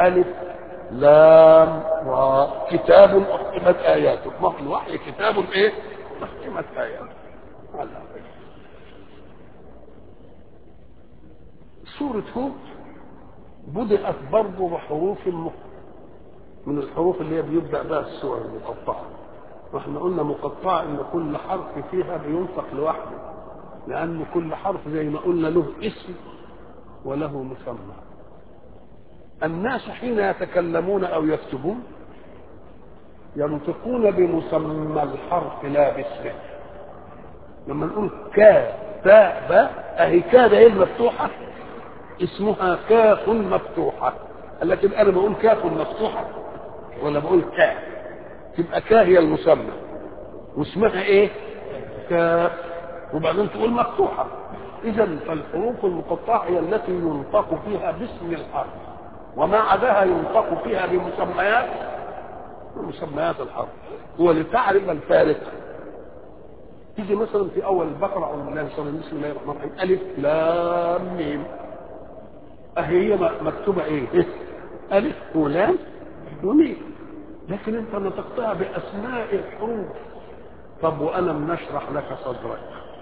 ألف لام را كتاب أحكمت آياته ما هو الوحي كتاب إيه؟ أحكمت آياته على. سورة هود بدأت برضه بحروف مخ من الحروف اللي هي بيبدأ بها السور المقطعة واحنا قلنا مقطعة ان كل حرف فيها بينطق لوحده لان كل حرف زي ما قلنا له اسم وله مسمى الناس حين يتكلمون او يكتبون ينطقون بمسمى الحرف لا باسمه لما نقول كا تاء باء اهي كا ده ايه المفتوحه اسمها كاف مفتوحه لكن انا بقول كاف مفتوحه ولا بقول كا تبقى كا هي المسمى واسمها ايه كاف وبعدين تقول مفتوحه اذا فالحروف المقطعه هي التي ينطق فيها باسم الحرف وما عداها ينطق فيها بمسميات مسميات الحرف هو لتعرف الفارق تيجي مثلا في اول البقره اعوذ بالله من الشيطان بسم الله الرحمن الرحيم الف لام ميم اهي هي مكتوبه ايه؟ الف ولام وميم لكن انت نطقتها باسماء الحروف طب وانا بنشرح لك صدرك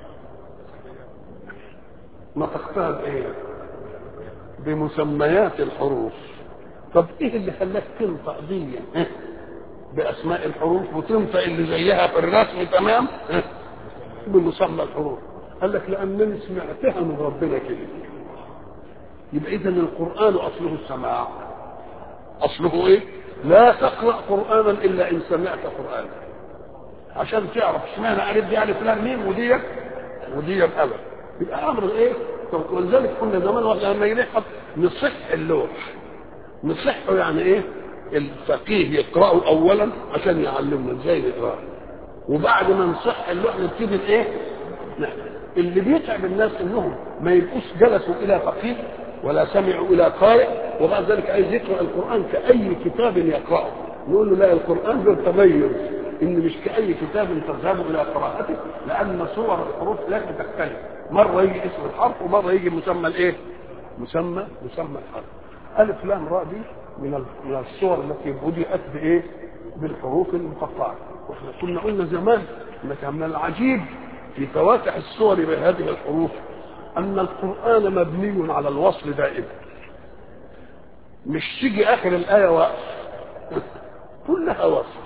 نطقتها بايه؟ بمسميات الحروف طب ايه اللي خلاك تنطق دي باسماء الحروف وتنطق اللي زيها في الرسم تمام بمسمى الحروف قال لك لانني سمعتها من ربنا كده يبقى اذا القران اصله السماع اصله ايه لا تقرا قرانا الا ان سمعت قرانا عشان تعرف اشمعنى الف دي الف لام ميم ودي ودي ابدا يبقى امر ايه ولذلك كنا زمان واحنا لما يلحق نصح اللوح نصحه يعني ايه الفقيه يقرأه اولا عشان يعلمنا ازاي نقراه وبعد ما نصح اللوح نبتدي الايه نعم. اللي بيتعب الناس انهم ما يبقوش جلسوا الى فقيه ولا سمعوا الى قارئ وبعد ذلك عايز يقرا القران كاي كتاب يقراه نقول له لا القران له تميز ان مش كاي كتاب تذهب الى قراءته لان صور الحروف لازم تختلف مره يجي اسم الحرف ومره يجي مسمى الايه مسمى مسمى الحرف الف لام راء دي من من الصور التي بدات بايه بالحروف المقطعه واحنا كنا قلنا زمان ان كان من العجيب في فواتح الصور بهذه الحروف ان القران مبني على الوصل دائما مش تيجي اخر الايه وقف كلها وصل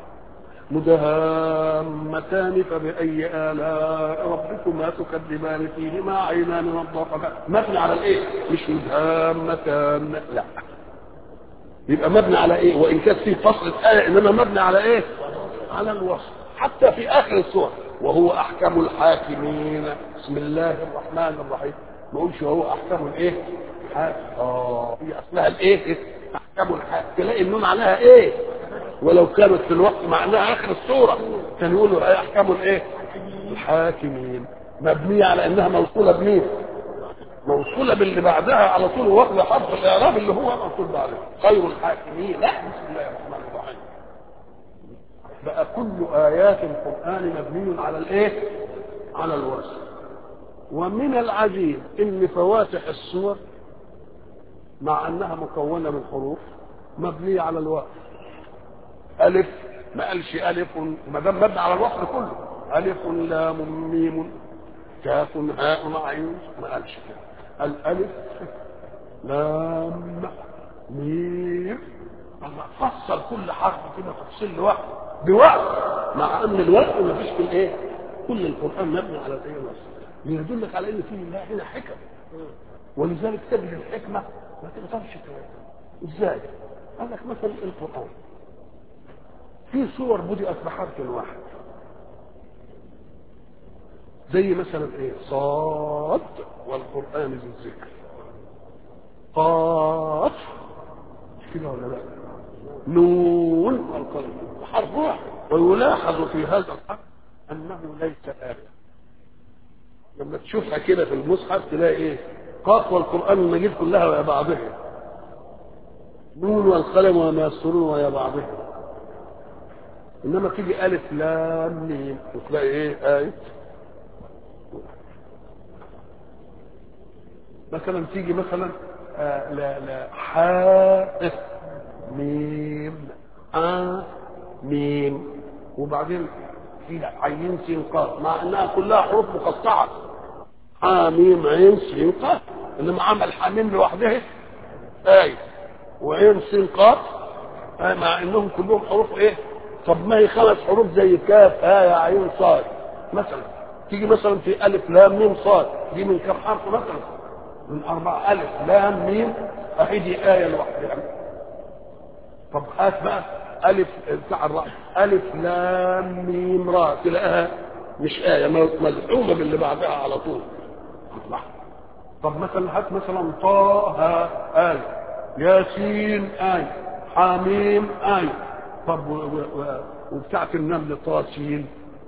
مدهامتان فبأي آلاء ربكما تكذبان فيهما عينان نضاقتان مبني على الايه؟ مش مدهامتان لا يبقى مبني على ايه؟ وان كانت في فصل الآية انما مبني على ايه؟ على الوصف حتى في اخر السورة وهو احكم الحاكمين بسم الله الرحمن الرحيم ما اقولش وهو احكم الايه؟ اه هي اصلها الايه؟ احكم الحاكم تلاقي النون عليها ايه؟ ولو كانت في الوقت معناها اخر السوره كان يقولوا احكام الايه؟ الحاكمين مبنيه على انها موصوله بمين؟ موصوله باللي بعدها على طول واخده حرف الاعراب اللي هو موصول بعده خير الحاكمين لا بسم الله الرحمن الرحيم بقى كل ايات القران مبني على الايه؟ على الوصف ومن العجيب ان فواتح السور مع انها مكونه من حروف مبنيه على الوقف ألف ما قالش ألف ما دام مبني على الوصل كله ألف لام ميم كاف هاء عين ما قالش كده الألف لام ميم الله فصل كل حرف كده تفصيل لوحده بوقت مع أن الوقت ما فيش في الإيه؟ كل القرآن مبني على الإيه الوصل ليدلك على أن فيه هنا حكم ولذلك تجد الحكمة ما تقدرش ازاي؟ قال لك مثلا القرآن في صور بدأت بحرف واحد زي مثلا ايه صاد والقرآن ذي الذكر قاف كده ولا لا نون والقلم حرف واحد ويلاحظ في هذا الحرف انه ليس آية لما تشوفها كده في المصحف تلاقي ايه قاف والقرآن المجيد كلها ويا بعضها نون والقلم وما يسرون ويا بعضها انما تيجي الف لام ميم وتلاقي ايه ايه مثلا تيجي مثلا آه لا لا حاء ميم آ ميم وبعدين في عين سين قاف مع انها كلها حروف مقطعه حاميم عين سين قاف انما عمل حاميم لوحدها اي وعين سين قاف آه مع انهم كلهم حروف ايه طب ما هي خمس حروف زي كاف آية عين صاد مثلا تيجي مثلا في ألف لام ميم صاد دي من كم حرف مثلا من أربعة ألف لام ميم أهي دي آية لوحدها طب هات بقى ألف بتاع الراء ألف لام ميم راء تلاقيها مش آية مزحومة باللي بعدها على طول الله طب مثلا هات مثلا طه آية ياسين آية حميم آية طب و- و- و- وبتاعت النمل طاسين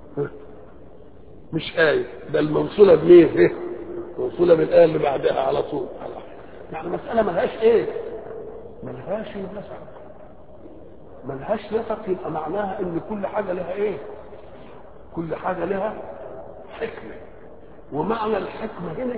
مش آية ده الموصولة بمين؟ إيه؟ موصولة بالآية اللي بعدها على طول يعني مسألة ملهاش إيه؟ ملهاش نسق ملهاش نسق يبقى معناها إن كل حاجة لها إيه؟ كل حاجة لها حكمة ومعنى الحكمة هنا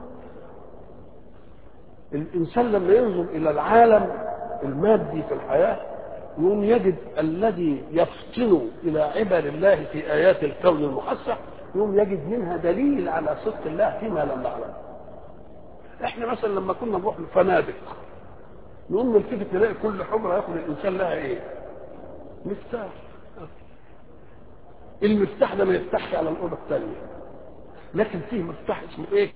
الإنسان لما ينظر إلى العالم المادي في الحياة يقوم يجد الذي يفطن إلى عبر الله في آيات الكون المحسة يقوم يجد منها دليل على صدق الله فيما لم نعلم احنا مثلا لما كنا نروح الفنادق نقوم نلتفت نلاقي كل حجرة ياخد الإنسان لها إيه؟ مفتاح المفتاح ده ما يفتحش على الأوضة الثانية لكن فيه مفتاح اسمه إيه؟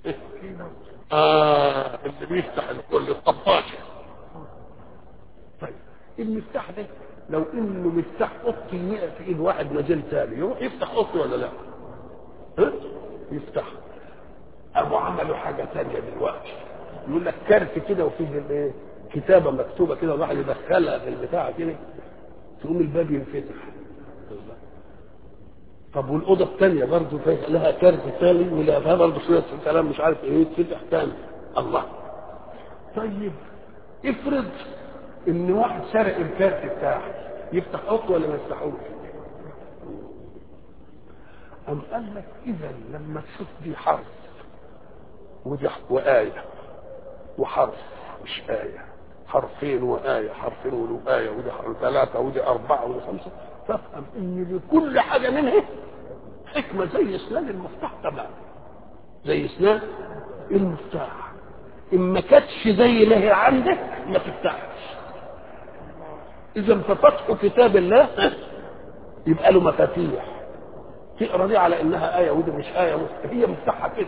آه اللي بيفتح الكل الطباشة طيب المفتاح ده لو انه مفتاح اوضتي وقع في ايد واحد مجال تاني يروح يفتح اوضتي ولا لا؟ ها؟ يفتح ابو عملوا حاجه ثانيه دلوقتي يقول لك كارت كده وفيه الايه؟ كتابه مكتوبه كده الواحد يدخلها في البتاع كده تقوم الباب ينفتح طب والاوضه الثانيه برضه فيها لها كارت ثاني ولا فيها برضه شويه كلام مش عارف ايه يتفتح ثاني الله طيب افرض ان واحد سرق الكارت بتاعك يفتح اوضه ولا ما يفتحوش؟ أم قال لك إذا لما تشوف دي حرف ودي وآية وحرف مش آية حرفين وآية حرفين ولو آية ودي حرف ثلاثة ودي أربعة ودي خمسة تفهم إن لكل حاجة منها حكمة زي اسنان المفتاح تمام زي اسنان المفتاح إن ما كانتش زي ما هي عندك ما تفتحش إذا ففتح كتاب الله يبقى له مفاتيح تقرا دي على انها ايه ودي مش ايه هي مفتاحها كده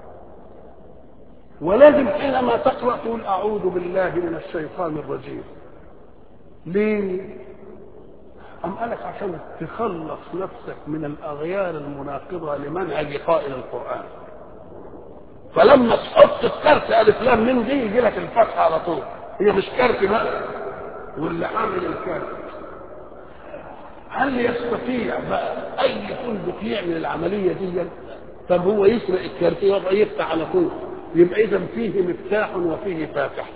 ولازم حينما تقرا تقول اعوذ بالله من الشيطان الرجيم ليه أم قالك عشان تخلص نفسك من الأغيار المناقضة لمنهج قائل القرآن فلما تحط الكارت ألف لام من دي يجي لك الفتحة على طول هي مش كارت بقى واللي عامل الكارت هل يستطيع بقى اي فندق يعمل العمليه دي طب هو يسرق الكارت يبقى يفتح على طول يبقى اذا فيه مفتاح وفيه فاتح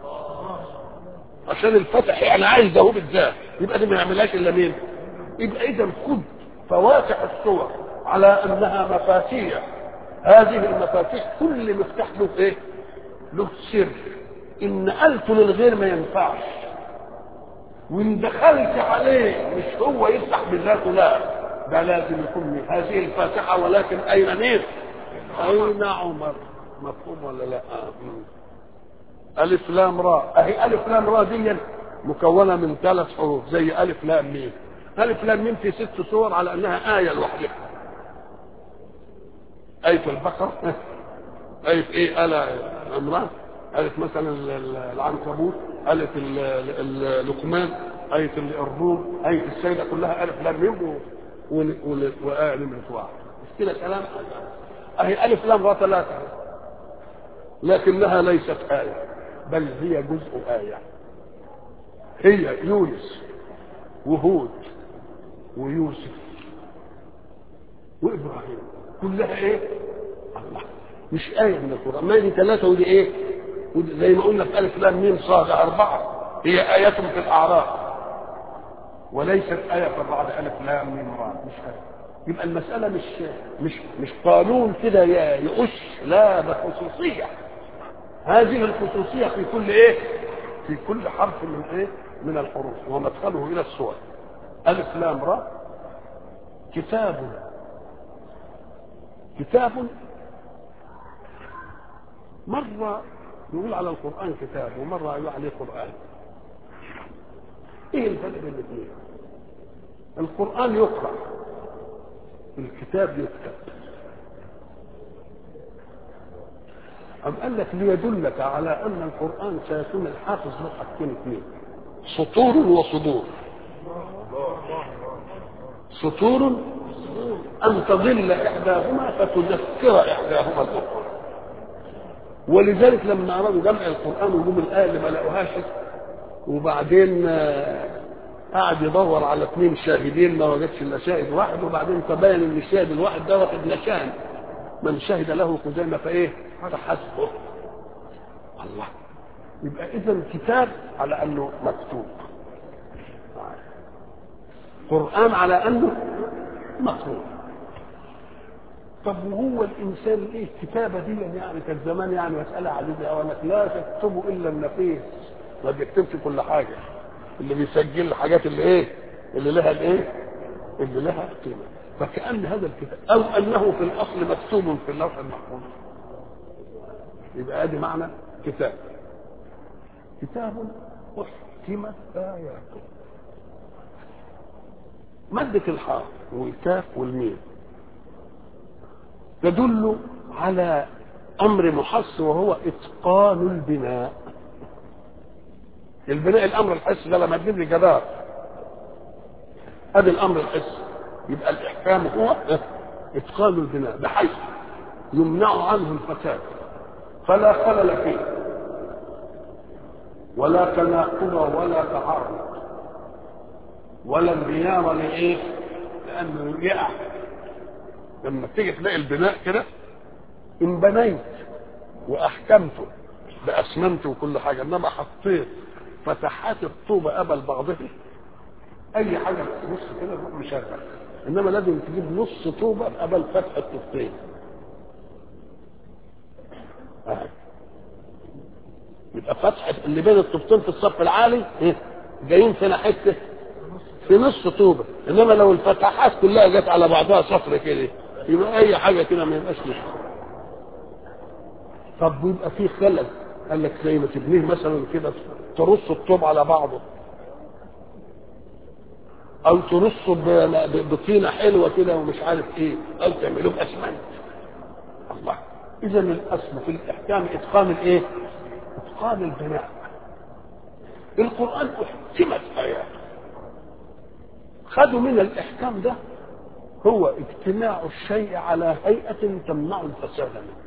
عشان الفتح يعني عايز ده هو بالذات يبقى دي ما يعملهاش الا مين يبقى اذا خد فواتح الصور على انها مفاتيح هذه المفاتيح كل مفتاح له ايه له سر ان قلته للغير ما ينفعش وان دخلت عليه مش هو يفتح بذاته لا ده لازم يكون من هذه الفاتحه ولكن اين مين؟ اين عمر؟ مفهوم ولا لا؟ آه. الف لام راء اهي الف لام راء دي مكونه من ثلاث حروف زي الف لام ميم الف لام ميم في ست صور على انها ايه لوحدها آية البقرة آية إيه آل عمران آية مثلا العنكبوت آية لقمان آية الروم آية السيدة كلها ألف لام ميم وآية نمرة واحد مش كده كلام أهي ألف لام را ثلاثة لكنها ليست آية بل هي جزء آية هي يونس وهود ويوسف وإبراهيم كلها إيه؟ الله مش آية من القرآن ما دي ثلاثة ودي إيه؟ ودي زي ما قلنا في ألف لام ميم صاد أربعة هي آية في الأعراف وليست آية في بعد ألف لام ميم را مش آية يبقى المسألة مش مش مش قانون كده يقش لا ده خصوصية هذه الخصوصية في كل ايه في كل حرف من ايه من الحروف ومدخله الى السور الف لام را كتاب كتاب مرة يقول على القرآن كتاب ومرة يقول عليه قرآن ايه الفرق بين الاثنين القرآن يقرأ الكتاب يكتب أم قال لك ليدلك على أن القرآن سيكون الحافظ له حاجتين اثنين سطور وصدور سطور أن تضل إحداهما فتذكر إحداهما الأخرى ولذلك لما أرادوا جمع القرآن وجم الآية اللي ما لقوهاش وبعدين قعد يدور على اثنين شاهدين ما وجدش الا شاهد واحد وبعدين تبين ان الشاهد الواحد ده واحد نشان من شهد له خزيمة فايه فحسبه الله يبقى اذا كتاب على انه مكتوب قرآن على انه مكتوب طب وهو الانسان ايه الكتابه دي يعني كان زمان يعني مساله عزيزه او انك لا تكتبوا الا النفيس ما بيكتبش كل حاجه اللي بيسجل الحاجات اللي ايه اللي لها الايه اللي لها قيمه فكأن هذا الكتاب او انه في الاصل مكتوب في اللوح المحفوظ يبقى ادي معنى كتاب كتاب احكمت اياته مادة الحاء والكاف والميم تدل على امر محص وهو اتقان البناء البناء الامر الحسي ده لما تجيب لي جدار ادي الامر الحسي يبقى الاحكام هو اتقان البناء بحيث يمنع عنه الفساد فلا خلل فيه ولا تناقض ولا تعارض ولا انهيار لايه؟ لانه يقع لما تيجي تلاقي البناء كده ان بنيت واحكمته باسمنت وكل حاجه انما حطيت فتحات الطوبه قبل بعضها اي حاجه نص كده يروح مشغل انما لازم تجيب نص طوبه قبل فتح الطوبتين آه. يبقى فتحة اللي بين الطوبتين في الصف العالي ايه جايين فينا حته في نص طوبه انما لو الفتحات كلها جت على بعضها صفر كده يبقى اي حاجه كده ما يبقاش لها طب ويبقى في خلل قال لك زي ما تبنيه مثلا كده ترص الطوب على بعضه او ترصه بطينه حلوه كده ومش عارف ايه او تعملوه باسمنت الله اذا الاصل في الاحكام اتقان الايه اتقان البناء القران احكمت اياته خدوا من الاحكام ده هو اجتماع الشيء على هيئه تمنع الفساد منه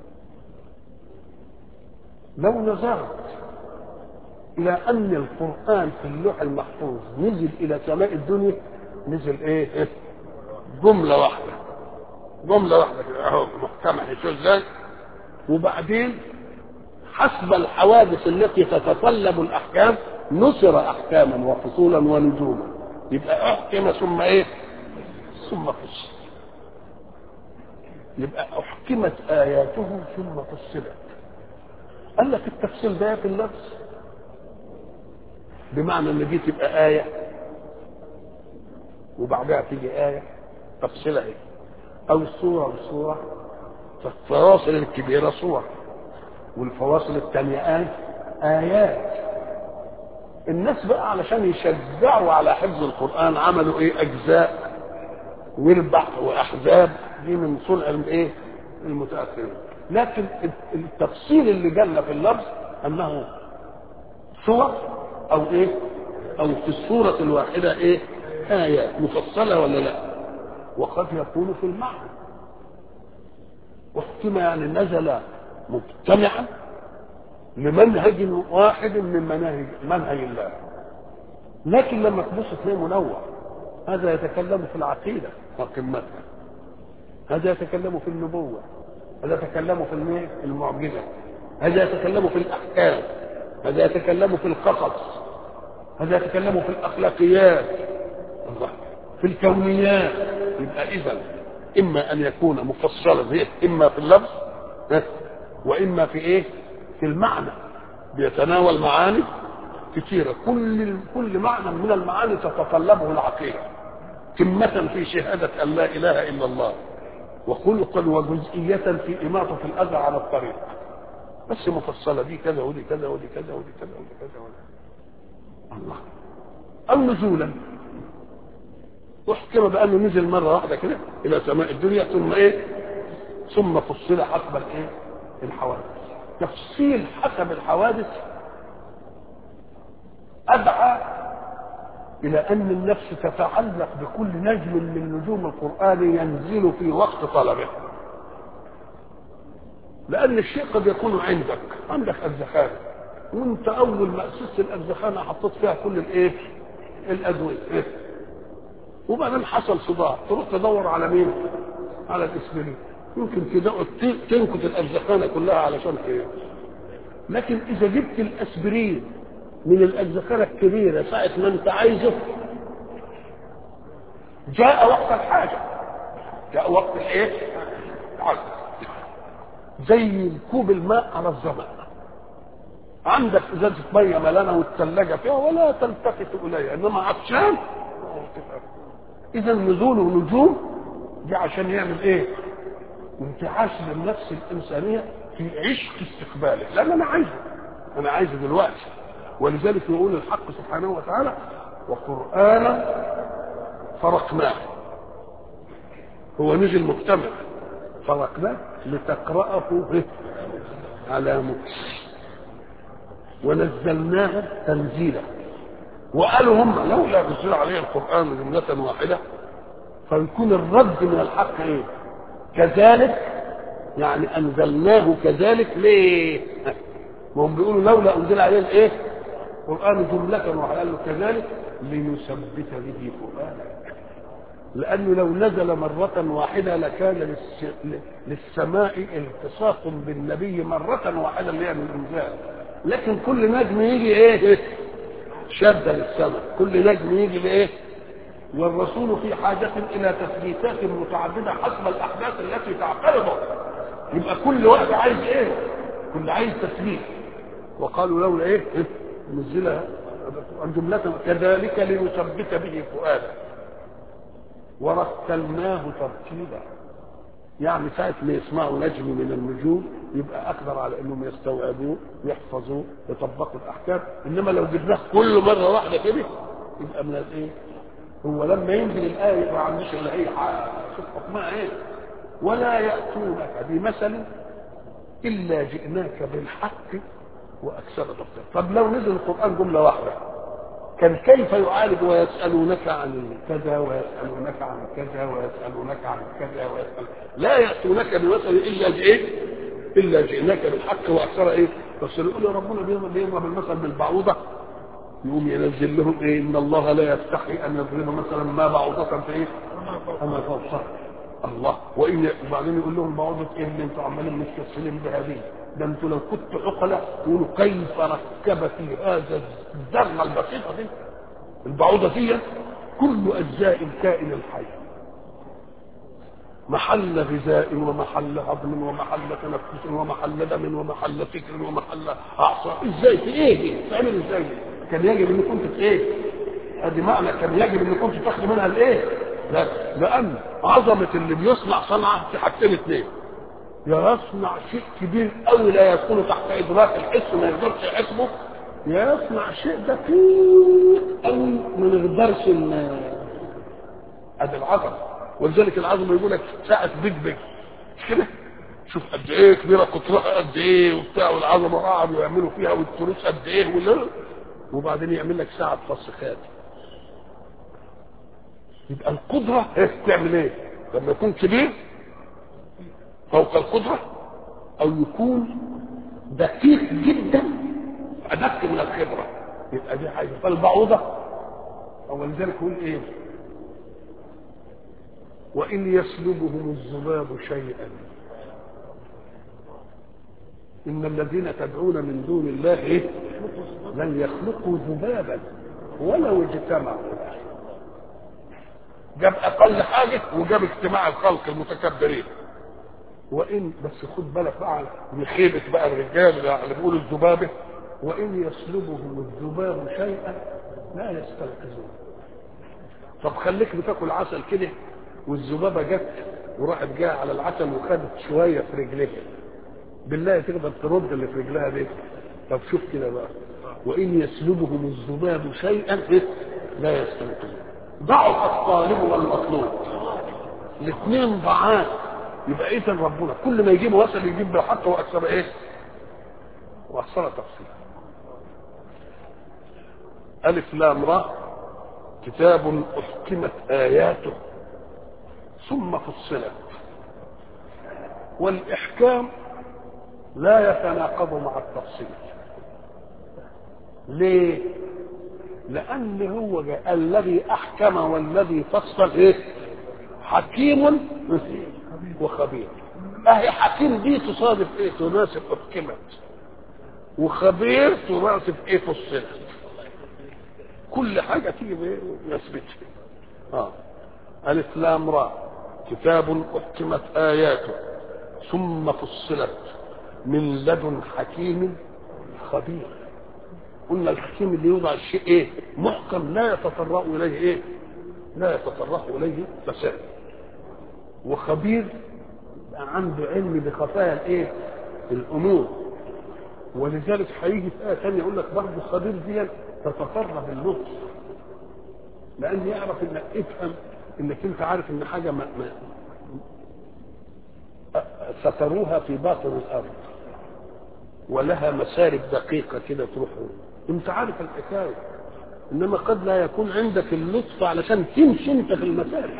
لو نظرت الى ان القران في اللوح المحفوظ نزل الى سماء الدنيا نزل ايه, إيه؟ جمله واحده جمله واحده كده اهو محكمه شو ازاي وبعدين حسب الحوادث التي تتطلب الاحكام نصر احكاما وفصولا ونجوما يبقى احكم ثم ايه ثم فصل يبقى احكمت اياته ثم فصلت قال لك التفصيل ده في اللفظ بمعنى ان دي تبقى آية وبعدها تيجي آية تفصيلها ايه أو الصورة والصورة فالفواصل الكبيرة صور والفواصل الثانية آية آيات الناس بقى علشان يشجعوا على حفظ القرآن عملوا ايه أجزاء وربع وأحزاب دي من صنع الايه المتأخرين لكن التفصيل اللي جالنا في اللفظ انه صور او ايه او في الصورة الواحدة ايه آية مفصلة ولا لا وقد يكون في المعنى واحتمى يعني نزل مجتمعا لمنهج واحد من مناهج منهج الله لكن لما تبص تلاقيه منوع هذا يتكلم في العقيدة وقمتها هذا يتكلم في النبوة هذا يتكلم في المعجزة هذا يتكلم في الأحكام هذا يتكلم في القصص هذا يتكلم في الأخلاقيات الله في الكونيات يبقى إذا إما أن يكون مفصلا إما في اللفظ وإما في إيه في المعنى بيتناول معاني كثيرة كل كل معنى من المعاني تتطلبه العقيدة قمة في شهادة أن لا إله إلا الله وخلقا وجزئية في إماطة الأذى على الطريق بس مفصلة دي كذا ودي كذا ودي كذا ودي كذا ودي كذا ودي الله أو نزولا واحكم بأنه نزل مرة واحدة كده إلى سماء الدنيا ثم إيه ثم فصل حسب الإيه الحوادث تفصيل حسب الحوادث أدعى إلى أن النفس تتعلق بكل نجم من نجوم القرآن ينزل في وقت طلبه لأن الشيء قد يكون عندك عندك الزخارف وانت أول ما أسست الأزخانة حطيت فيها كل الإيه؟ الأدوية إيه؟ وبعدين حصل صداع تروح تدور على مين؟ على الإسبرين يمكن تنكت الأزخانة كلها علشان إيه؟ لكن إذا جبت الأسبرين من الأزخانة الكبيرة ساعة ما أنت عايزه جاء وقت الحاجة جاء وقت الإيه؟ الحاجة زي كوب الماء على الظمأ عندك ازازه ميه ملانه والثلاجه فيها ولا تلتفت اليها انما عطشان اذا نزول نجوم دي عشان يعمل ايه؟ انتعاش للنفس الانسانيه في عشق استقباله لان انا عايزه انا عايزه دلوقتي ولذلك يقول الحق سبحانه وتعالى وقرانا فرقناه هو نزل مجتمع فرقناه لتقرأه على مكس ونزلناها تنزيلا وقالوا هم لولا نزل عليه القرآن جملة واحدة فيكون الرد من الحق ايه كذلك يعني انزلناه كذلك ليه ما هم بيقولوا لولا انزل عليه الايه القرآن جملة واحدة قال له كذلك لنثبت به فؤادك لأنه لو نزل مرة واحدة لكان للسماء التصاق بالنبي مرة واحدة اللي هي من الإنزال لكن كل نجم يجي ايه شدة للسماء كل نجم يجي لايه والرسول في حاجة إلى تثبيتات متعددة حسب الأحداث التي تعترضه يبقى كل وقت عايز ايه كل عايز تثبيت وقالوا لولا ايه نزلها جملة كذلك لنثبت به فؤادا ورتلناه ترتيلا يعني ساعة ما يسمعوا نجم من النجوم يبقى أقدر على أنهم يستوعبوه يحفظوه يطبقوا الأحكام إنما لو جبناه كل مرة واحدة كده يبقى من الإيه؟ هو لما ينزل الآية ما عندوش إلا هي حاجة شوف حكمها إيه؟ ولا يأتونك بمثل إلا جئناك بالحق وأكثر تفسير طب لو نزل القرآن جملة واحدة كان كيف يعالج ويسألونك عن كذا ويسألونك عن كذا ويسألونك عن كذا ويسأل لا يأتونك بمثل إلا بإيه؟ إلا جئناك بالحق وأكثر إيه؟ بس يقول له ربنا بيضرب المثل بالبعوضة يقوم ينزل لهم إيه؟ إن الله لا يستحي أن يضرب مثلا ما بعوضة في إيه؟ أما فوقها الله وإن وبعدين يقول لهم بعوضة إيه اللي أنتم عمالين مستسلمين بهذه ده انتوا لو كنتوا عقلاء تقولوا كيف ركب في هذا الذره البسيطه دي البعوضه دي كل اجزاء الكائن الحي محل غذاء ومحل هضم ومحل تنفس ومحل دم ومحل فكر ومحل اعصاب ازاي في ايه دي؟ تعمل ازاي دي؟ كان يجب ان كنت في ايه؟ ادي معنى كان يجب ان كنت تاخد منها الايه؟ لا لان عظمه اللي بيصنع صنعه في حاجتين اثنين يصنع شيء كبير قوي لا يكون تحت ادراك الحس ما يقدرش يحسبه يصنع شيء دقيق قوي من الدرس ادي العظمه ولذلك العظمه يقول لك ساعه بيج بيج مش كده؟ شوف قد ايه كبيره قطرها قد ايه وبتاع والعظمه قعدوا يعملوا فيها والتروس قد ايه ولا وبعدين يعمل لك ساعه فسخات يبقى القدره ايه تعمل ايه؟ لما يكون كبير فوق القدرة أو يكون دقيق جدا أدق من الخبرة يبقى دي حاجة فالبعوضة أو لذلك يقول إيه وإن يسلبهم الذباب شيئا إن الذين تدعون من دون الله إيه؟ لن يخلقوا ذبابا ولو اجتمعوا جاب أقل حاجة وجاب اجتماع الخلق المتكبرين وان بس خد بالك بقى من خيبه بقى الرجال اللي بيقولوا الذبابه وان يسلبهم الذباب شيئا لا يستنقذون طب خليك بتاكل عسل كده والذبابه جت وراحت جايه على العسل وخدت شويه في رجليها بالله تقدر ترد اللي في رجلها دي طب شوف كده بقى وان يسلبهم الذباب شيئا لا يستنقذون ضعف الطالب والمطلوب الاثنين ضعاف يبقى اذا ربنا كل ما يجيب وصل يجيب له حتى واكثر ايه واكثر تفصيل الف لام را كتاب احكمت اياته ثم فصلت والاحكام لا يتناقض مع التفصيل ليه لان هو جاء الذي احكم والذي فصل ايه حكيم وخبير اهي حكيم دي تصادف ايه تناسب احكمت وخبير تناسب ايه فصلت كل حاجه تيجي بنسبتها اه الف لام را كتاب احكمت اياته ثم فصلت من لدن حكيم خبير قلنا الحكيم اللي يوضع الشيء ايه محكم لا يتطرق اليه ايه لا يتطرق اليه فساد وخبير عنده علم بخفايا الايه الامور ولذلك هيجي في ايه ثانيه يقول لك برضه خبير دي تتطرق اللطف لان يعرف انك افهم انك انت عارف ان حاجه ما, ما ستروها في باطن الارض ولها مسارب دقيقه كده تروح انت عارف الحكايه انما قد لا يكون عندك اللطف علشان تمشي انت في المسارب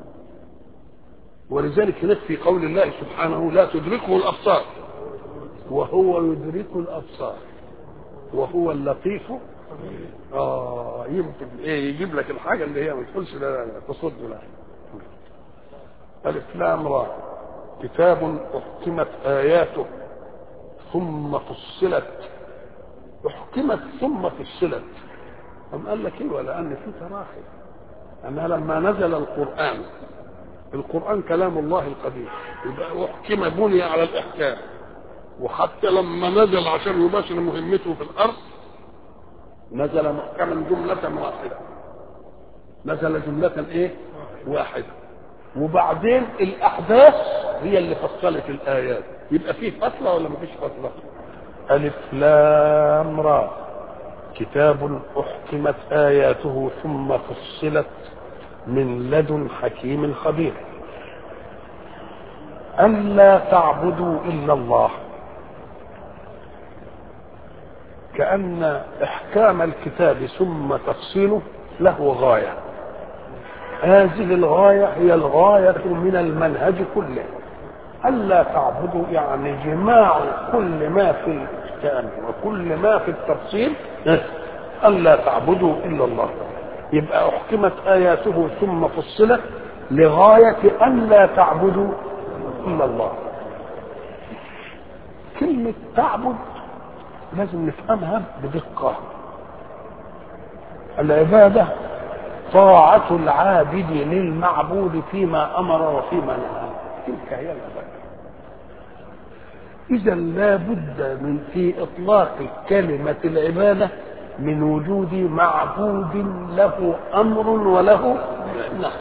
ولذلك هناك في قول الله سبحانه لا تدركه الابصار وهو يدرك الابصار وهو اللطيف اه يمكن ايه يجيب لك الحاجه اللي هي ما تقولش لا لا لا تصد لا الف لام را كتاب احكمت اياته ثم فصلت احكمت ثم فصلت أم قال لك ايه ولان في تراخي انها لما نزل القران القرآن كلام الله القدير يبقى أحكم بني على الإحكام وحتى لما نزل عشان يباشر مهمته في الأرض نزل محكما جملة واحدة نزل جملة إيه؟ واحدة وبعدين الأحداث هي اللي فصلت الآيات يبقى فيه فصلة ولا مفيش فصلة؟ ألف لام را كتاب أحكمت آياته ثم فصلت من لدن حكيم خبير ألا تعبدوا إلا الله كأن إحكام الكتاب ثم تفصيله له غاية هذه الغاية هي الغاية من المنهج كله ألا تعبدوا يعني جماع كل ما في الإحكام وكل ما في التفصيل ألا تعبدوا إلا الله يبقى أحكمت آياته ثم فصلت لغاية أن لا تعبدوا إلا الله كلمة تعبد لازم نفهمها بدقة العبادة طاعة العابد للمعبود فيما أمر وفيما نهى تلك هي العبادة إذا لا بد من في إطلاق كلمة العبادة من وجود معبود له امر وله نهي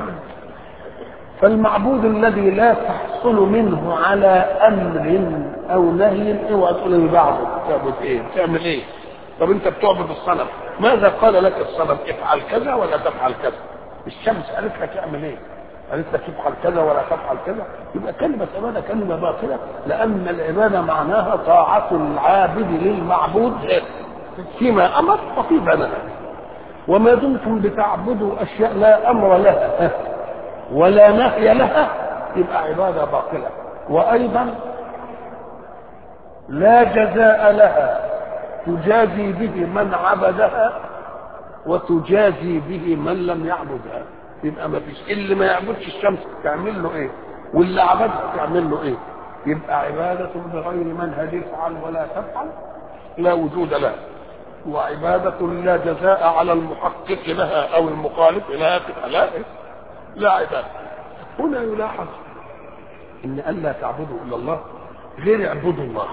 فالمعبود الذي لا تحصل منه على امر او نهي اوعى تقول لي بعضه تعبد ايه تعمل ايه طب انت بتعبد الصنم ماذا قال لك الصنم افعل كذا ولا تفعل كذا الشمس قالت لك اعمل ايه قالت لك افعل كذا ولا تفعل كذا يبقى كلمة عبادة كلمة باطلة لأن العبادة معناها طاعة العابد للمعبود فيما امر وفيما نهى وما دمتم بتعبدوا اشياء لا امر لها ولا نهي لها يبقى عباده باطله وايضا لا جزاء لها تجازي به من عبدها وتجازي به من لم يعبدها يبقى ما فيش اللي ما يعبدش الشمس تعمل له ايه واللي عبدها تعمل له ايه يبقى عبادة بغير منهج افعل ولا تفعل لا وجود لها وعبادة لا جزاء على المحقق لها أو المخالف لها تبقى لا لا عبادة هنا يلاحظ ان الا تعبدوا الا الله غير اعبدوا الله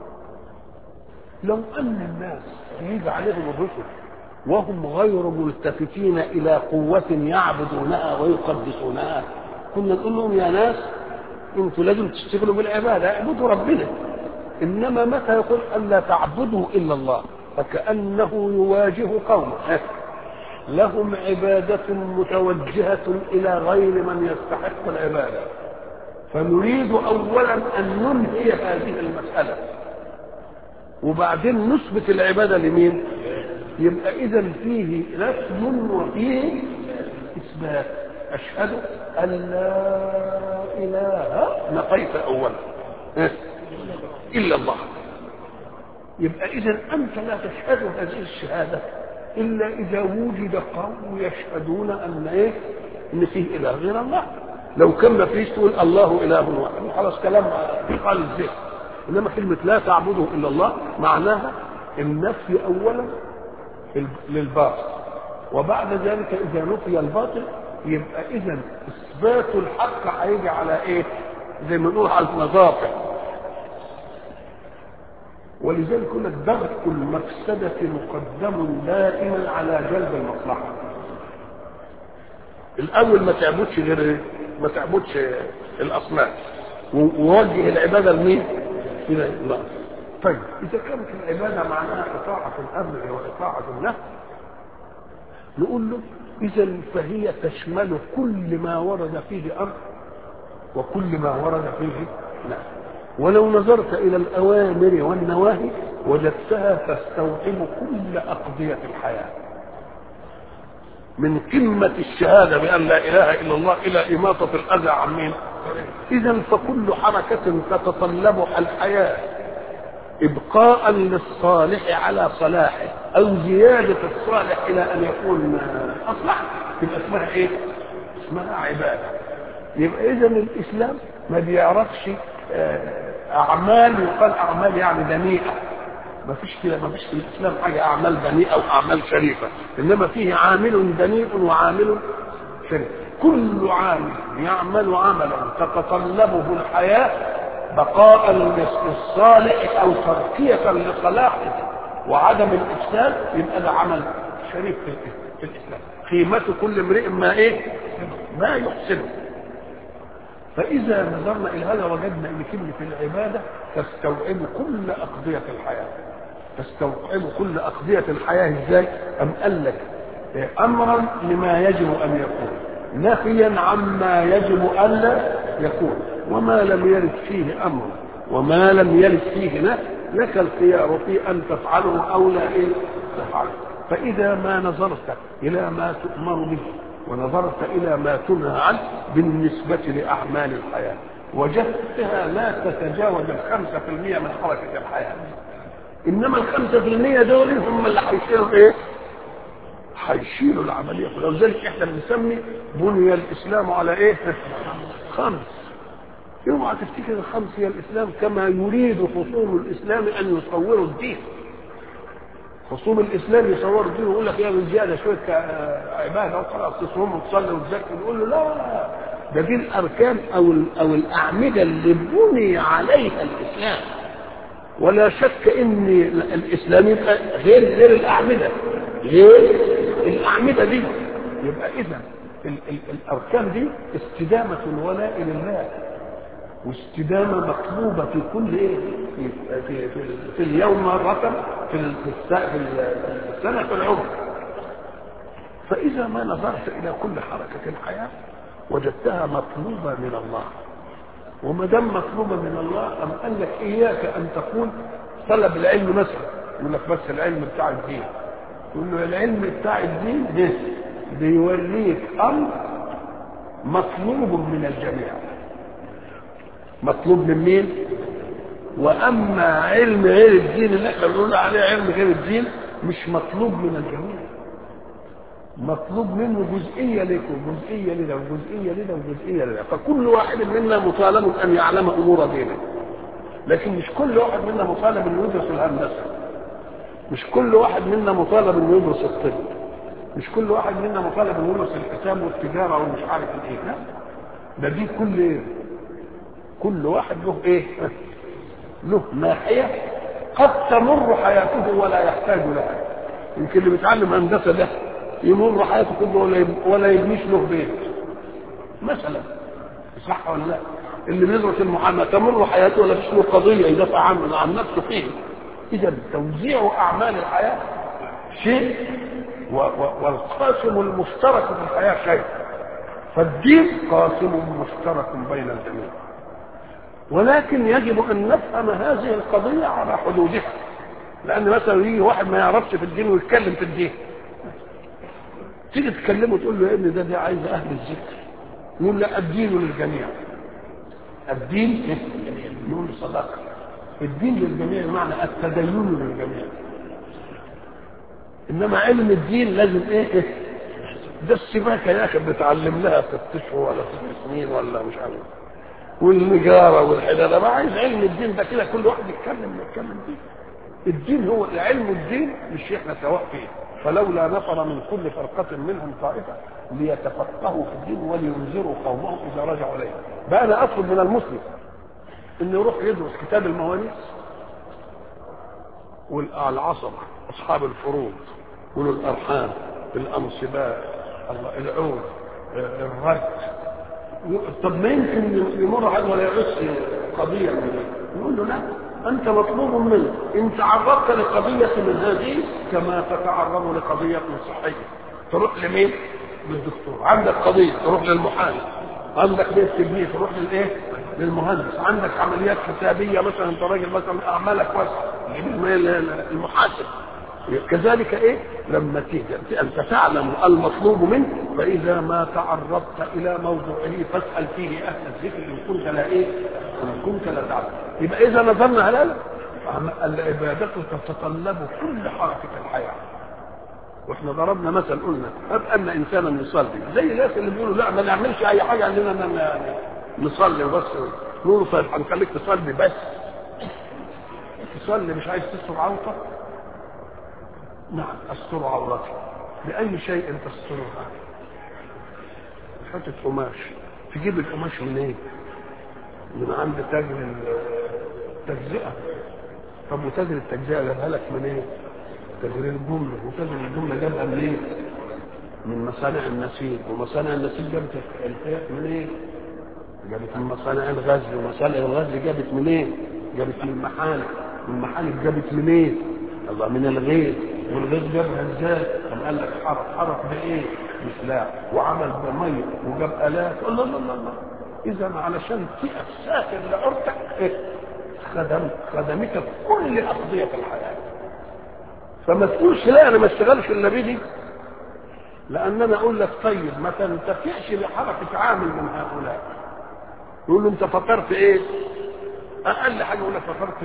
لو ان الناس يجي عليهم الرسل وهم غير ملتفتين الى قوة يعبدونها ويقدسونها كنا نقول لهم يا ناس انتوا لازم تشتغلوا بالعبادة اعبدوا ربنا انما متى يقول الا تعبدوا الا الله فكأنه يواجه قومه لهم عبادة متوجهة إلى غير من يستحق العبادة فنريد أولا أن ننهي هذه المسألة وبعدين نثبت العبادة لمين؟ يبقى إذا فيه رسم وفيه إثبات أشهد أن لا إله نقيت أولا إلا الله يبقى إذا أنت لا تشهد هذه الشهادة إلا إذا وجد قوم يشهدون أن إيه؟ إن فيه إله غير الله لو كان ما فيش تقول الله إله واحد خلاص كلام قال الذهن إنما كلمة لا تعبده إلا الله معناها النفي أولا للباطل وبعد ذلك إذا نفي الباطل يبقى إذا إثبات الحق هيجي على إيه؟ زي ما نقول على النظافة ولذلك يقول لك ضغط المفسدة مقدم دائما على جلب المصلحة الأول ما تعبدش غير إيه؟ ما تعبدش الأصنام ووجه العبادة لمين؟ إلى الله طيب إذا كانت العبادة معناها إطاعة الأمر وإطاعة النهي نقول له إذا فهي تشمل كل ما ورد فيه أمر وكل ما ورد فيه نهي ولو نظرت إلى الأوامر والنواهي وجدتها تستوعب كل أقضية الحياة من قمة الشهادة بأن لا إله إلا الله إلى إماطة الأذى عن مين؟ إذا فكل حركة تتطلب الحياة إبقاء للصالح على صلاحه أو زيادة الصالح إلى أن يكون أصلح تبقى اسمها إيه؟ اسمها عبادة يبقى إذا الإسلام ما بيعرفش أعمال يقال أعمال يعني دنيئة ما فيش كده ما فيش في الإسلام حاجة أعمال دنيئة وأعمال شريفة إنما فيه عامل دنيء وعامل شريف كل عامل يعمل عملا تتطلبه الحياة بقاء للصالح أو تركية لصلاحه وعدم الإفساد يبقى ده عمل شريف في الإسلام قيمة كل امرئ ما إيه؟ ما يحسنه فإذا نظرنا إلى هذا وجدنا أن كلمة العبادة تستوعب كل أقضية الحياة تستوعب كل أقضية الحياة إزاي؟ أم قال لك أمرا لما يجب أن يكون نفيا عما يجب ألا يكون وما لم يرد فيه أمر وما لم يرد فيه نهي لك الخيار في أن تفعله أو لا إيه تفعله فإذا ما نظرت إلى ما تؤمر به ونظرت إلى ما تنهى عنه بالنسبة لأعمال الحياة وجدتها لا تتجاوز الخمسة في المية من حركة الحياة إنما الخمسة في المية دول هم اللي هيشيلوا إيه؟ هيشيلوا العملية كلها ولذلك إحنا بنسمي بني الإسلام على إيه؟ خمس اوعى تفتكر الخمس هي الإسلام كما يريد خصوم الإسلام أن يصوروا الدين خصوم الاسلام يصوروا الدين ويقول لك يا من زياده شويه عباده وخلاص تصوم وتصلي وتزكي نقول له لا ده دي الاركان او او الاعمده اللي بني عليها الاسلام ولا شك ان الاسلام يبقى غير غير الاعمده غير الاعمده دي يبقى اذا الاركان دي استدامه الولاء لله واستدامة مطلوبة في كل ايه في, في, في, في اليوم مرة في في السنة في العمر فإذا ما نظرت إلى كل حركة الحياة وجدتها مطلوبة من الله وما دام مطلوبة من الله أم قال لك إياك أن تقول طلب العلم مثلا يقول لك بس العلم بتاع الدين يقول له العلم بتاع الدين ده بيوريك أمر مطلوب من الجميع مطلوب من مين واما علم غير الدين اللي احنا بنقول عليه علم غير الدين مش مطلوب من الجميع مطلوب منه جزئيه لك وجزئيه لنا وجزئيه لنا وجزئيه لنا فكل واحد منا مطالب ان يعلم امور دينه لكن مش كل واحد منا مطالب انه يدرس الهندسه مش كل واحد منا مطالب انه يدرس الطب مش كل واحد منا مطالب انه يدرس الحساب والتجاره ومش عارف الايه لا ده دي كل ايه كل واحد له ايه له ناحيه قد تمر حياته ولا يحتاج لها يمكن اللي بيتعلم هندسه ده يمر حياته كله ولا يب- ولا يبنيش له بيت مثلا صح ولا لا اللي بيدرس المحاماه تمر حياته ولا فيش له قضيه يدافع عن عن نفسه فيه اذا توزيع اعمال الحياه شيء و- و- والقاسم المشترك في الحياه شيء فالدين قاسم مشترك بين الجميع ولكن يجب ان نفهم هذه القضيه على حدودها لان مثلا يجي واحد ما يعرفش في الدين ويتكلم في الدين تيجي تكلمه تقول له يا ابني ده دي عايز اهل الذكر يقول لا الدين للجميع الدين يقول صدقه الدين للجميع بمعنى التدين للجميع انما علم الدين لازم ايه ده السباكه يا اخي بنتعلم لها ست اشهر ولا ست سنين ولا مش عارف والنجاره والحداده ما عايز علم الدين ده كده كل واحد يتكلم يتكلم فيه الدين هو علم الدين مش احنا سواء فيه فلولا نفر من كل فرقة منهم طائفة ليتفقهوا في الدين ولينذروا قومهم إذا رجعوا إليه بقى أنا أطلب من المسلم إنه يروح يدرس كتاب المواريث والعصبة أصحاب الفروض أولو الأرحام الأنصباء الله- العود الرد طب ما يمكن يمر عليه ولا يعس قضية من دي. يقول له لا أنت مطلوب منك إن تعرضت لقضية من هذه كما تتعرض لقضية صحية تروح لمين؟ للدكتور عندك قضية تروح للمحامي عندك بيت تبنيه تروح للايه؟ للمهندس عندك عمليات حسابية مثلا أنت راجل مثلا أعمالك واسعة المحاسب كذلك ايه لما تيجي انت تعلم المطلوب منك فاذا ما تعرضت الى موضوعه فاسال فيه اهل الذكر ان كنت لا ايه ان كنت لا تعلم يبقى اذا نظرنا هلال العبادة تتطلب كل حركة الحياة واحنا ضربنا مثل قلنا هب ان انسانا يصلي زي الناس اللي بيقولوا لا ما نعملش اي حاجه عندنا ن- ن- نصلي بس نقول له طيب هنخليك تصلي بس تصلي مش عايز تستر عورتك نعم استر عورتي باي شيء تسترها حته قماش تجيب القماش منين إيه؟ من عند تاجر التجزئه طب وتاجر التجزئه جابها لك منين إيه؟ تاجر الجمله وتاجر الجمله جابها منين إيه؟ من مصانع النسيج ومصانع النسيج جابت الفيات منين إيه؟ جابت من مصانع الغزل ومصانع الغزل جابت منين إيه؟ جابت من المحالق والمحالق جابت منين إيه؟ الله من الغيث والغيث جابها ازاي؟ قام قال لك حرف حرف بايه؟ بسلاح وعمل بميه وجاب الات الله الله الله الله اذا علشان تقف ساكن لعورتك إيه؟ خدم خدمتك كل اقضيه الحياه فما تقولش لا انا ما اشتغلش الا بدي لان انا اقول لك طيب ما تنتفعش بحركه عامل من هؤلاء يقول له انت فكرت ايه؟ اقل حاجه يقول لك فكرت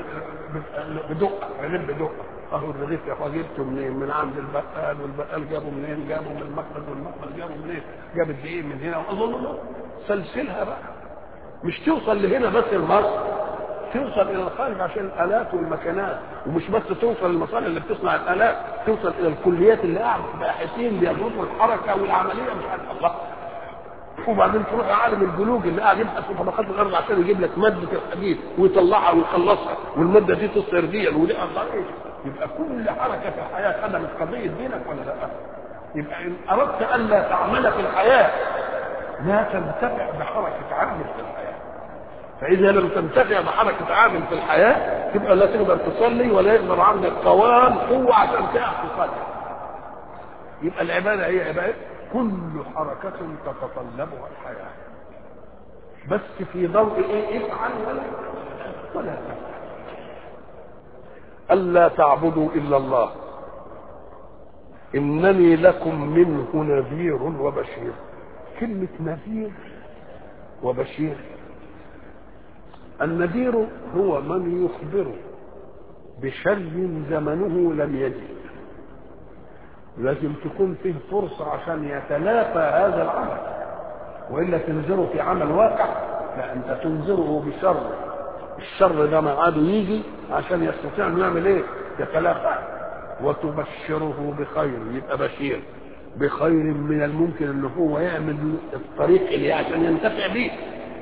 بدقه رغيف بدقه اهو الرغيف يا اخويا جبته منين؟ من عند البقال والبقال جابه منين؟ جابه من المخبز والمخبز جابه منين؟ جاب الدقيق من هنا الله الله سلسلها بقى مش توصل لهنا بس لمصر توصل الى الخارج عشان الالات والمكانات ومش بس توصل للمصانع اللي بتصنع الالات توصل الى الكليات اللي قاعده باحثين بيدرسوا الحركه والعمليه مش عارف الله وبعدين تروح لعالم الجلوج اللي قاعد يبحث في طبقات الارض عشان يجيب لك ماده الحديد ويطلعها ويخلصها والماده دي تصير دي ودي الله ايه يبقى كل حركه في الحياه خدمت قضيه دينك ولا لا؟ يبقى ان اردت الا تعمل في الحياه لا تنتفع بحركه عامل في الحياه فاذا لم تنتفع بحركه عامل في الحياه تبقى لا تقدر تصلي ولا يقدر عندك قوام قوه عشان تعرف تصلي يبقى العباده هي عباده كل حركة تتطلبها الحياة بس في ضوء ايه افعل ولا ولا تفعل ألا تعبدوا إلا الله إنني لكم منه نذير وبشير كلمة نذير وبشير النذير هو من يخبر بشر زمنه لم يجد لازم تكون فيه فرصة عشان يتلافى هذا العمل وإلا تنذره في عمل واقع لا أنت تنذره بشر الشر ده ميعاده يجي عشان يستطيع انه يعمل ايه؟ يتلافى وتبشره بخير يبقى بشير بخير من الممكن ان هو يعمل الطريق اللي عشان ينتفع بيه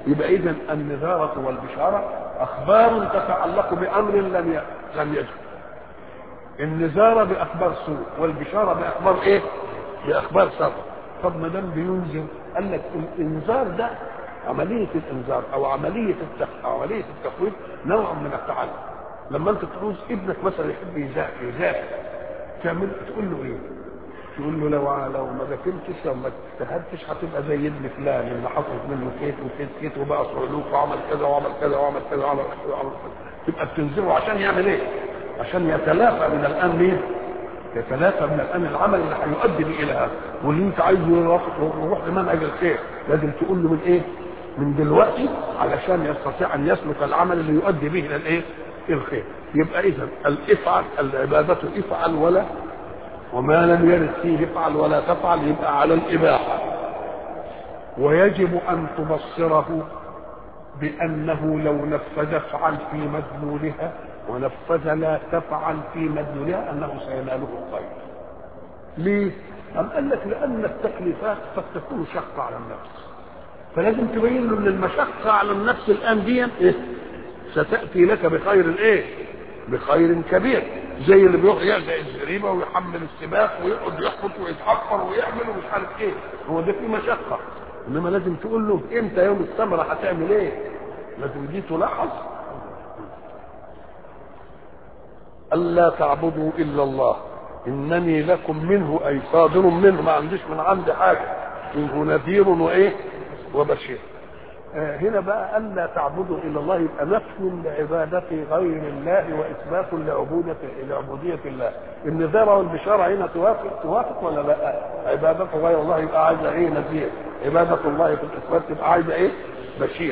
يبقى اذا النذاره والبشاره اخبار تتعلق بامر لم ي... لم يجد النذاره باخبار سوء والبشاره باخبار ايه باخبار سر طب ما دام بينذر قال لك الانذار ده عمليه الانذار او عمليه التخ... أو عمليه التخويف نوع من التعلم لما انت تعوز ابنك مثلا يحب يذاكر يذاكر تعمل تقول له ايه؟ تقول له لو لو ما ذاكرتش لو ما اجتهدتش هتبقى زي ابن فلان اللي حصلت منه كيت وكيت كيت وبقى صعلوك وعمل كذا وعمل كذا وعمل كذا وعمل كذا وعمل كذا تبقى بتنذره عشان يعمل ايه؟ عشان يتلافى من الان ايه؟ يتلافى من الان العمل اللي هيؤدي به الى هذا واللي انت عايزه يروح يروح لمنهج الخير لازم تقول له من ايه؟ من دلوقتي علشان يستطيع ان يسلك العمل اللي يؤدي به الى الايه؟ الخير يبقى اذا الافعل العباده افعل ولا وما لم يرد فيه افعل ولا تفعل يبقى على الاباحه ويجب ان تبصره بانه لو نفذ افعل في مدلولها ونفذ لا تفعل في مدلولها انه سيناله الخير ليه؟ أم قال لك لأن التكليفات قد تكون شقة على النفس فلازم تبين له ان المشقة على النفس الآن دي إيه؟ ستأتي لك بخير الايه؟ بخير كبير زي اللي بيروح يلزق الزريبه ويحمل السباق ويقعد يحفظ ويتحفر ويعمل ومش عارف ايه هو ده فيه مشقه انما لازم تقول له امتى يوم الثمره هتعمل ايه لازم دي تلاحظ الا تعبدوا الا الله انني لكم منه اي صادر منه ما عنديش من عندي حاجه منه نذير وايه وبشير آه هنا بقى الا تعبدوا الا الله يبقى نفي لعباده غير الله واثبات لعبوديه لعبوديه الله النذاره والبشاره هنا توافق توافق ولا لا عباده غير الله يبقى عايزه ايه نذير عباده الله في الاثبات تبقى عايزه ايه بشير